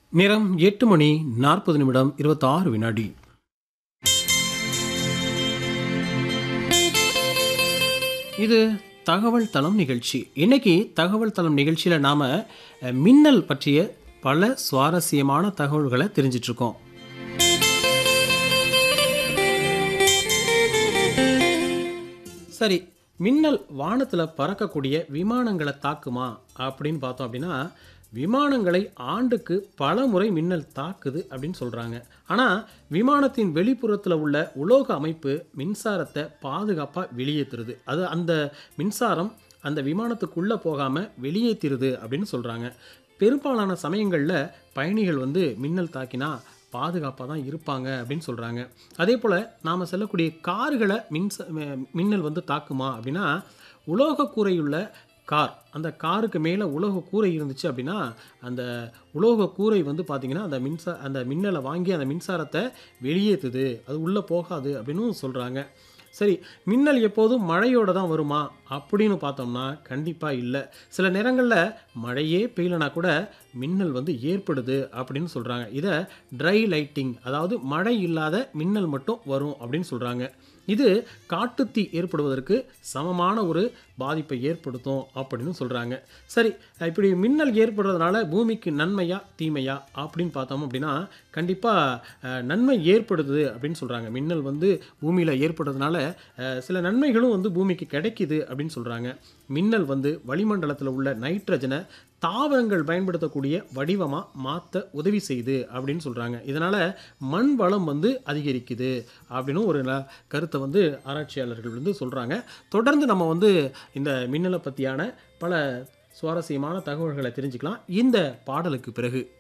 நேரம் எட்டு மணி நாற்பது நிமிடம் இருபத்தாறு வினாடி இது தகவல் தளம் நிகழ்ச்சி இன்னைக்கு தகவல் தளம் நிகழ்ச்சியில் நாம் மின்னல் பற்றிய பல சுவாரஸ்யமான தகவல்களை தெரிஞ்சிட்டு இருக்கோம் சரி மின்னல் வானத்தில் பறக்கக்கூடிய விமானங்களை தாக்குமா அப்படின்னு பார்த்தோம் அப்படின்னா விமானங்களை ஆண்டுக்கு பல முறை மின்னல் தாக்குது அப்படின்னு சொல்கிறாங்க ஆனால் விமானத்தின் வெளிப்புறத்தில் உள்ள உலோக அமைப்பு மின்சாரத்தை பாதுகாப்பாக வெளியேற்றுறது அது அந்த மின்சாரம் அந்த விமானத்துக்குள்ளே போகாமல் வெளியேற்றிருது அப்படின்னு சொல்கிறாங்க பெரும்பாலான சமயங்களில் பயணிகள் வந்து மின்னல் தாக்கினா பாதுகாப்பாக தான் இருப்பாங்க அப்படின்னு சொல்கிறாங்க அதே போல் நாம் செல்லக்கூடிய கார்களை மின்ச ம- மின்னல் வந்து தாக்குமா அப்படின்னா உலோக கூரையுள்ள கார் அந்த காருக்கு மேலே உலோக கூரை இருந்துச்சு அப்படின்னா அந்த உலோக கூரை வந்து பார்த்திங்கன்னா அந்த மின்சா அந்த மின்னலை வாங்கி அந்த மின்சாரத்தை வெளியேற்றுது அது உள்ளே போகாது அப்படின்னு சொல்கிறாங்க சரி மின்னல் எப்போதும் மழையோட தான் வருமா அப்படின்னு பார்த்தோம்னா கண்டிப்பாக இல்லை சில நேரங்களில் மழையே பெய்யலனா கூட மின்னல் வந்து ஏற்படுது அப்படின்னு சொல்கிறாங்க இதை ட்ரை லைட்டிங் அதாவது மழை இல்லாத மின்னல் மட்டும் வரும் அப்படின்னு சொல்கிறாங்க இது காட்டுத்தீ ஏற்படுவதற்கு சமமான ஒரு பாதிப்பை ஏற்படுத்தும் அப்படின்னு சொல்கிறாங்க சரி இப்படி மின்னல் ஏற்படுறதுனால பூமிக்கு நன்மையா தீமையா அப்படின்னு பார்த்தோம் அப்படின்னா கண்டிப்பாக நன்மை ஏற்படுது அப்படின்னு சொல்கிறாங்க மின்னல் வந்து பூமியில் ஏற்படுறதுனால அஹ், சில நன்மைகளும் வந்து பூமிக்கு கிடைக்குது அப்படின்னு சொல்கிறாங்க மின்னல் வந்து வளிமண்டலத்தில் உள்ள நைட்ரஜனை தாவரங்கள் பயன்படுத்தக்கூடிய வடிவமாக மாற்ற உதவி செய்யுது அப்படின்னு சொல்கிறாங்க இதனால் மண் வளம் வந்து அதிகரிக்குது அப்படின்னு ஒரு ந- கருத்தை வந்து ஆராய்ச்சியாளர்கள் வந்து சொல்கிறாங்க தொடர்ந்து நம்ம வந்து இந்த மின்னலை பற்றியான பல சுவாரஸ்யமான தகவல்களை தெரிஞ்சுக்கலாம் இந்த பாடலுக்கு பிறகு